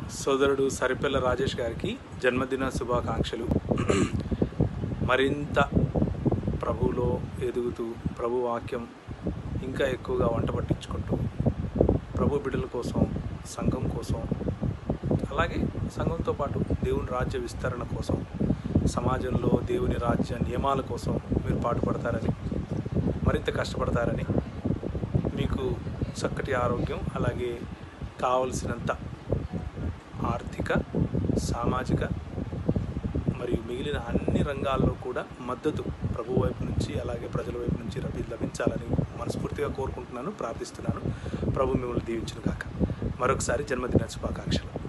సోదరుడు సరిపెల్ల రాజేష్ గారికి జన్మదిన శుభాకాంక్షలు మరింత ప్రభువులో ఎదుగుతూ ప్రభు వాక్యం ఇంకా ఎక్కువగా వంట పట్టించుకుంటూ ప్రభు బిడ్డల కోసం సంఘం కోసం అలాగే సంఘంతో పాటు దేవుని రాజ్య విస్తరణ కోసం సమాజంలో దేవుని రాజ్య నియమాల కోసం మీరు పాటుపడతారని మరింత కష్టపడతారని మీకు చక్కటి ఆరోగ్యం అలాగే కావలసినంత ఆర్థిక సామాజిక మరియు మిగిలిన అన్ని రంగాల్లో కూడా మద్దతు ప్రభు వైపు నుంచి అలాగే ప్రజల వైపు నుంచి రబీ లభించాలని మనస్ఫూర్తిగా కోరుకుంటున్నాను ప్రార్థిస్తున్నాను ప్రభు మిమ్మల్ని దీవించును గాక మరొకసారి జన్మదిన శుభాకాంక్షలు